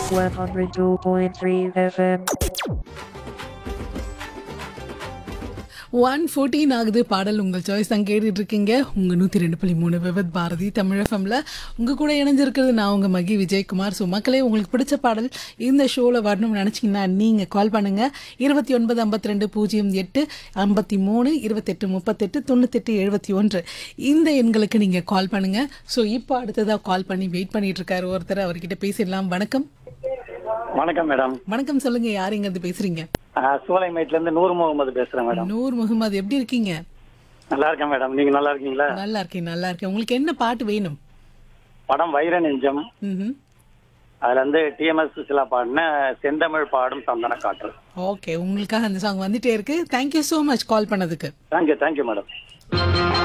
102.3 FM. One fourteen ஆகுது பாடல் உங்கள் சாய்ஸ் தான் கேட்டுட்டு இருக்கீங்க உங்கள் நூற்றி ரெண்டு புள்ளி மூணு விவத் பாரதி தமிழ் எஃப்எம்ல உங்கள் கூட இணைஞ்சிருக்கிறது நான் உங்கள் மகி விஜயகுமார் ஸோ மக்களே உங்களுக்கு பிடிச்ச பாடல் இந்த ஷோவில் வரணும்னு நினச்சிங்கன்னா நீங்கள் கால் பண்ணுங்கள் இருபத்தி ஒன்பது ஐம்பத்தி ரெண்டு பூஜ்ஜியம் எட்டு ஐம்பத்தி மூணு இருபத்தெட்டு முப்பத்தெட்டு தொண்ணூத்தெட்டு எழுபத்தி ஒன்று இந்த எண்களுக்கு நீங்கள் கால் பண்ணுங்கள் ஸோ இப்போ அடுத்ததாக கால் பண்ணி வெயிட் பண்ணிட்டு இருக்காரு ஒருத்தர் அவர்கிட்ட பேசிடலாம் வணக்கம் வணக்கம் மேடம் வணக்கம் சொல்லுங்கள் யார் இங்கேருந்து பேசுகிறீங்க சூளைமேட்ல இருந்து நூறு முகமது பேசுறேன் மேடம் நூர் முகமது எப்படி இருக்கீங்க நல்லா இருக்கேன் மேடம் நீங்க நல்லா இருக்கீங்களா நல்லா இருக்கேன் நல்லா இருக்கேன் உங்களுக்கு என்ன பாட்டு வேணும் படம் வைர நெஞ்சம் ம்ஹும். அதுல இருந்து டிஎம்எஸ் சுசிலா பாடின செந்தமிழ் பாடும் சந்தன காற்று ஓகே உங்களுக்காக அந்த சாங் வந்துட்டே இருக்கு தேங்க்யூ ஸோ மச் கால் பண்ணதுக்கு தேங்க்யூ தேங்க்யூ மேடம்